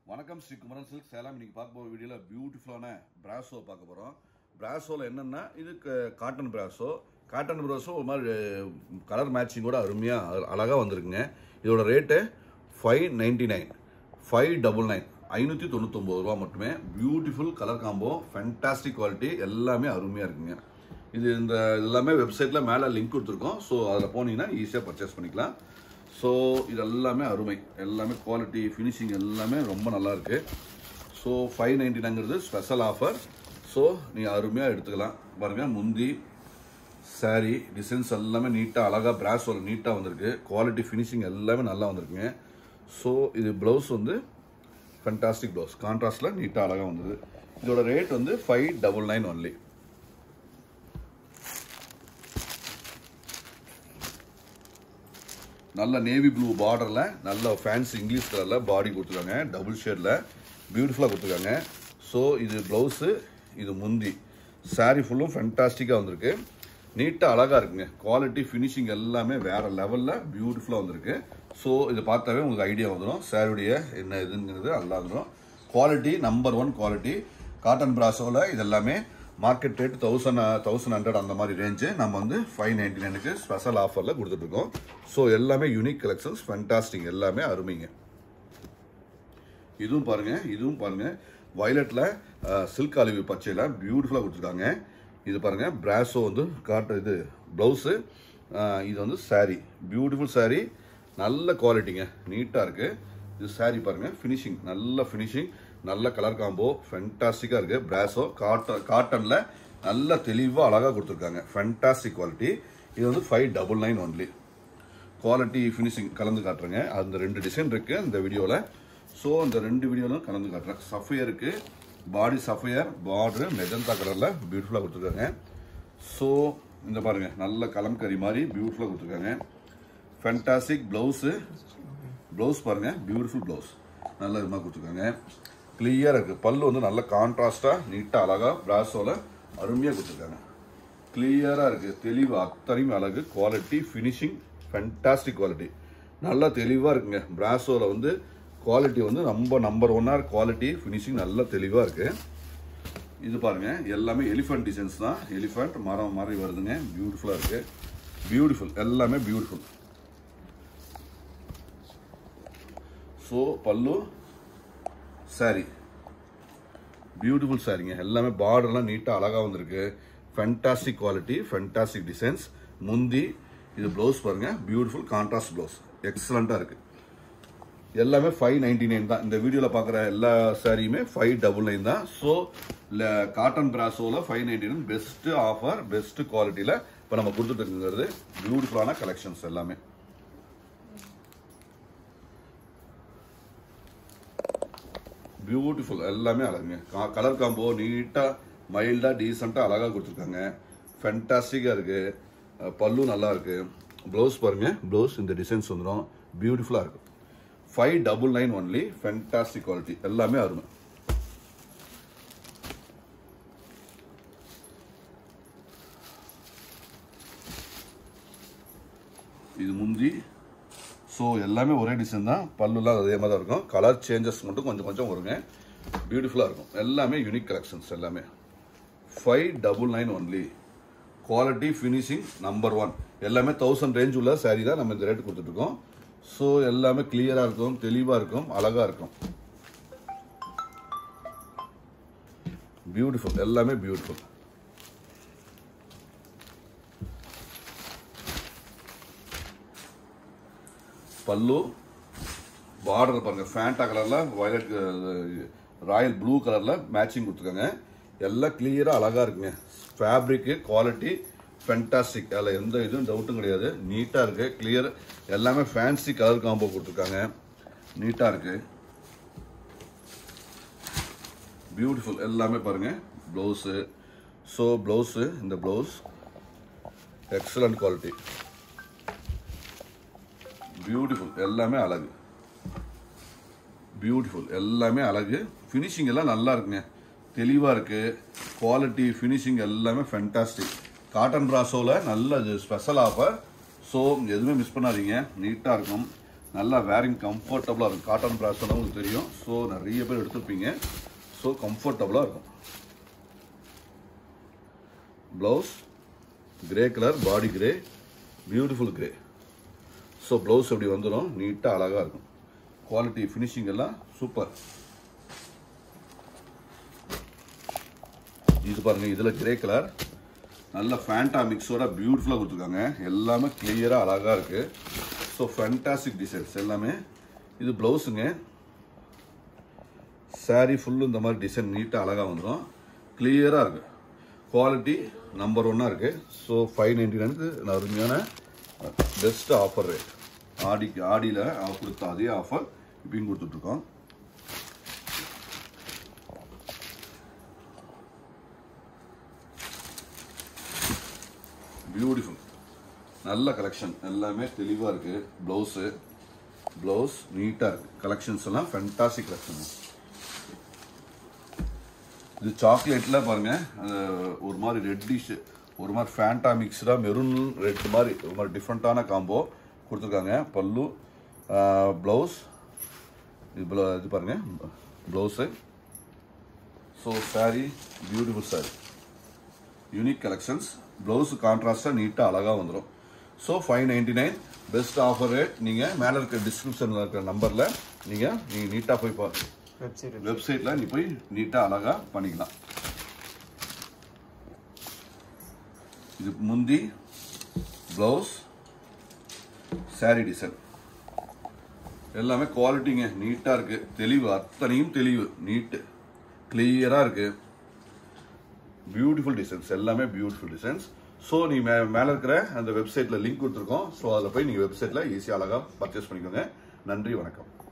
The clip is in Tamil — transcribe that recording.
வணக்கம் ஸ்ரீ குமரன் சில்க் சேலம் இன்னைக்கு பார்க்க போகிற வீடியோவில் பியூட்டிஃபுல்லான பிராசோ பார்க்க போகிறோம் பிராசோவில் என்னென்னா இது காட்டன் பிராசோ காட்டன் பிராசோ ஒரு மாதிரி கலர் மேட்சிங்கோட அருமையாக அழகாக வந்திருக்குங்க இதோட rate five ninety nine five double nine ஐநூற்றி தொண்ணூத்தொம்பது ரூபா மட்டுமே beautiful colour combo fantastic quality எல்லாமே அருமையாக இருக்குங்க இது இந்த எல்லாமே வெப்சைட்டில் மேலே லிங்க் கொடுத்துருக்கோம் ஸோ அதில் போனீங்கன்னா ஈஸியாக பர்ச்சேஸ் பண்ணிக்கலாம் ஸோ இது எல்லாமே அருமை எல்லாமே குவாலிட்டி ஃபினிஷிங் எல்லாமே ரொம்ப நல்லா இருக்கு ஸோ ஃபைவ் நைன்டினாங்கிறது ஸ்பெஷல் ஆஃபர் ஸோ நீங்கள் அருமையாக எடுத்துக்கலாம் பாருங்க முந்தி saree டிசைன்ஸ் எல்லாமே நீட்டாக அழகாக பிராஸோட நீட்டாக வந்திருக்கு குவாலிட்டி ஃபினிஷிங் எல்லாமே நல்லா வந்திருக்குங்க ஸோ இது ப்ளவுஸ் வந்து ஃபண்டாஸ்டிக் ப்ளவுஸ் கான்ட்ராஸ்டில் நீட்டாக அழகாக வந்தது இதோட ரேட் வந்து ஃபைவ் டபுள் நைன் ஒன்லி நல்ல நேவி ப்ளூ பார்டரில் நல்ல ஃபேன்சி இங்கிலீஷ் கலரில் பாடி கொடுத்துருக்காங்க டபுள் ஷேடில் பியூட்டிஃபுல்லாக கொடுத்துருக்காங்க ஸோ இது ப்ளவுஸு இது முந்தி saree ஃபுல்லும் ஃபென்டாஸ்டிக்காக வந்திருக்கு நீட்டாக அழகாக இருக்குங்க குவாலிட்டி ஃபினிஷிங் எல்லாமே வேறு லெவலில் பியூட்டிஃபுல்லாக வந்திருக்கு ஸோ இதை பார்த்தாவே உங்களுக்கு ஐடியா வந்துடும் சாரியுடைய என்ன இதுங்கிறது நல்லா வந்துடும் quality number one quality cotton பிராசோவில் இது எல்லாமே market rate thousand thousand hundred அந்த மாதிரி ரேஞ்சு நம்ம வந்து ஃபைவ் நைன்டி நைனுக்கு ஸ்பெஷல் ஆஃபரில் கொடுத்துட்ருக்கோம் ஸோ எல்லாமே யூனிக் கலெக்ஷன்ஸ் ஃபென்டாஸ்டிக் எல்லாமே அருமைங்க இதுவும் பாருங்க இதுவும் பாருங்க வயலட்ல சில்க் அலிவி பச்சையில் பியூட்டிஃபுல்லாக கொடுத்துருக்காங்க இது பாருங்க பிராசோ வந்து காட்டு இது ப்ளவுஸு இது வந்து saree பியூட்டிஃபுல் saree நல்ல குவாலிட்டிங்க நீட்டாக இருக்கு இது saree பாருங்க ஃபினிஷிங் நல்ல ஃபினிஷிங் நல்ல கலர் காம்போ ஃபென்டாஸ்டிக்காக இருக்கு பிராசோ காட்டன் காட்டனில் நல்ல தெளிவாக அழகாக கொடுத்துருக்காங்க ஃபென்டாஸ்டிக் குவாலிட்டி இது வந்து five double nine only quality finishing கலந்து காட்டுறேங்க அந்த ரெண்டு டிசைன் இருக்கு இந்த வீடியோவில் ஸோ அந்த ரெண்டு வீடியோலும் கலந்து காட்டுறேன் சஃபையருக்கு பாடி சஃபையர் பார்டர் மெஜந்தா கலரில் பியூட்டிஃபுல்லாக கொடுத்துருக்காங்க ஸோ இந்த பாருங்க நல்ல கலம்கரி மாதிரி பியூட்டிஃபுல்லாக கொடுத்துருக்காங்க ஃபென்டாஸ்டிக் ப்ளவுஸு ப்ளவுஸ் பாருங்க பியூட்டிஃபுல் ப்ளவுஸ் நல்ல விதமாக கொடுத்துருக்காங்க கிளியராக இருக்குது பல்லு வந்து நல்ல கான்ட்ராஸ்டாக நீட்டாக அழகாக பிராஸோவில் அருமையாக கொடுத்துருக்காங்க கிளியராக இருக்குது தெளிவு அத்தனையும் அழகு குவாலிட்டி ஃபினிஷிங் ஃபென்டாஸ்டிக் குவாலிட்டி நல்லா தெளிவாக இருக்குங்க பிராஸோவில் வந்து குவாலிட்டி வந்து ரொம்ப நம்பர் ஒன்னாக குவாலிட்டி ஃபினிஷிங் நல்லா தெளிவாக இருக்குது இது பாருங்க எல்லாமே எலிஃபண்ட் டிசைன்ஸ் தான் எலிஃபண்ட் மரம் மாதிரி வருதுங்க பியூட்டிஃபுல்லாக இருக்குது பியூட்டிஃபுல் எல்லாமே பியூட்டிஃபுல் ஸோ பல்லு saree பியூட்டிஃபுல் சாரிங்க எல்லாமே பார்டர்லாம் நீட்டாக அழகாக வந்திருக்கு ஃபென்டாஸ்டிக் குவாலிட்டி ஃபென்டாஸ்டிக் டிசைன்ஸ் முந்தி இது ப்ளவுஸ் பாருங்க பியூட்டிஃபுல் கான்ட்ராஸ்ட் ப்ளவுஸ் எக்ஸலண்ட்டாக இருக்கு எல்லாமே ஃபைவ் நைன்டி நைன் தான் இந்த வீடியோவில் பார்க்குற எல்லா சாரியுமே ஃபைவ் டபுள் நைன் தான் ஸோ காட்டன் பிராசோவில் five ninety nine best offer best குவாலிட்டியில் இப்போ நம்ம கொடுத்துட்டு இருக்கிறது பியூட்டிஃபுல்லான கலெக்ஷன்ஸ் எல்லாமே பியூட்டிஃபுல் எல்லாமே அழகுங்க கலர் காம்போ நீட்டாக மைல்டாக டீசெண்டாக அழகாக கொடுத்துருக்காங்க ஃபென்டாஸ்டிக்காக இருக்குது பல்லு நல்லா இருக்குது ப்ளவுஸ் பாருங்க ப்ளவுஸ் இந்த டிசைன்ஸ் வந்துடும் பியூட்டிஃபுல்லாக இருக்கும் five double nine only fantastic quality எல்லாமே அருமை இது முந்தி ஸோ எல்லாமே ஒரே டிசைன் தான் பல்லுலாம் அதே மாதிரி தான் இருக்கும் கலர் சேஞ்சஸ் மட்டும் கொஞ்சம் கொஞ்சம் வருங்க பியூட்டிஃபுல்லாக இருக்கும் எல்லாமே யூனிக் கலெக்ஷன்ஸ் எல்லாமே five double nine only quality finishing number one எல்லாமே தௌசண்ட் ரேஞ்ச் உள்ள saree தான் நம்ம இந்த ரேட் கொடுத்துட்ருக்கோம் ஸோ எல்லாமே கிளியராக இருக்கும் தெளிவாக இருக்கும் அழகாக இருக்கும் பியூட்டிஃபுல் எல்லாமே பியூட்டிஃபுல் பல்லு பார்டர் பாருங்க ஃபேண்டா கலர்ல வயலட் ராயல் ப்ளூ கலர்ல மேட்சிங் கொடுத்துருக்காங்க எல்லாம் கிளியரா அழகா இருக்குங்க ஃபேப்ரிக்கு குவாலிட்டி ஃபென்டாஸ்டிக் அதில் எந்த இதுவும் டவுட்டும் கிடையாது நீட்டாக இருக்கு கிளியர் எல்லாமே ஃபேன்சி கலர் காம்போ கொடுத்துருக்காங்க நீட்டாக இருக்கு பியூட்டிஃபுல் எல்லாமே பாருங்க ப்ளவுஸு ஸோ ப்ளவுஸு இந்த ப்ளவுஸ் எக்ஸலண்ட் குவாலிட்டி பியூட்டிஃபுல் எல்லாமே அழகு பியூட்டிஃபுல் எல்லாமே அழகு ஃபினிஷிங் எல்லாம் நல்லா இருக்குங்க தெளிவாக இருக்கு குவாலிட்டி ஃபினிஷிங் எல்லாமே ஃபென்டாஸ்டிக் காட்டன் பிராசோவில் நல்ல ஸ்பெஷல் ஆஃபர் ஸோ எதுவுமே மிஸ் பண்ணாதீங்க நீட்டாக இருக்கும் நல்லா வேரிங் கம்ஃபர்டபுளாக இருக்கும் காட்டன் ப்ராஸ்னா உங்களுக்கு தெரியும் ஸோ நிறைய பேர் எடுத்துருப்பீங்க ஸோ கம்ஃபர்டபுளாக இருக்கும் blouse grey colour body grey beautiful grey so blouse அப்படி வந்துடும் நீட்டாக அழகாக இருக்கும் குவாலிட்டி ஃபினிஷிங் எல்லாம் சூப்பர் இது பாருங்க இதில் கிரே கலர் நல்ல ஃபேண்டா மிக்ஸோட பியூட்டிஃபுல்லாக கொடுத்துருக்காங்க எல்லாமே கிளியராக அழகாக இருக்கு ஸோ ஃபேண்டாஸ்டிக் டிசைன்ஸ் எல்லாமே இது ப்ளவுஸுங்க saree ஃபுல்லு இந்த மாதிரி டிசைன் நீட்டாக அழகாக வந்துடும் கிளியராக இருக்கு குவாலிட்டி நம்பர் ஒன்னாக இருக்கு ஸோ ஃபைவ் நைன்டி நைனுக்கு அருமையான பெஸ்ட் ஆஃபர் ரேட் ஆடிக்கு ஆடியில் கொடுத்த அதே ஆஃபர் இப்பயும் கொடுத்துட்ருக்கோம் பியூட்டிஃபுல் நல்ல கலெக்ஷன் எல்லாமே தெளிவாக இருக்கு ப்ளவுஸு ப்ளவுஸ் நீட்டாக இருக்கு கலெக்ஷன்ஸ் எல்லாம் ஃபென்டாஸ்டிக் கலெக்ஷன் இது சாக்லேட்டில் பாருங்க அஹ், ஒரு மாதிரி ரெட்டிஷ் ஒரு மாதிரி ஃபேண்டா மிக்ஸ்டாக மெரூன் ரெட் மாதிரி ஒரு மாதிரி டிஃப்ரெண்ட்டான காம்போ கொடுத்துருக்காங்க பல்லு ப்ளவுஸ் இது blo- இது பாருங்க blouse so saree beautiful saree unique collections blouse கான்ட்ராஸ்டாக நீட்டாக அழகாக வந்துடும் so five ninety nine best offer rate நீங்கள் மேலே இருக்க டிஸ்கிரிப்ஷனில் இருக்கிற நம்பரில் நீங்கள் நீங்கள் நீட்டாக போய் பா வெப்சைட் வெப்சைட்டில் நீ போய் நீட்டாக அழகாக பண்ணிக்கலாம் இது முந்தி ப்ளவுஸ் saree டிசைன் எல்லாமே குவாலிட்டிங்க நீட்டாக இருக்குது தெளிவு அத்தனையும் தெளிவு நீட்டு கிளியராக இருக்குது பியூட்டிஃபுல் டிசைன்ஸ் எல்லாமே பியூட்டிஃபுல் டிசைன்ஸ் ஸோ நீ மே மேலே இருக்கிற அந்த வெப்சைட்டில் லிங்க் கொடுத்துருக்கோம் ஸோ அதில் போய் நீங்கள் வெப்சைட்டில் ஈஸியாக அழகாக பர்ச்சேஸ் பண்ணிக்கோங்க நன்றி வணக்கம்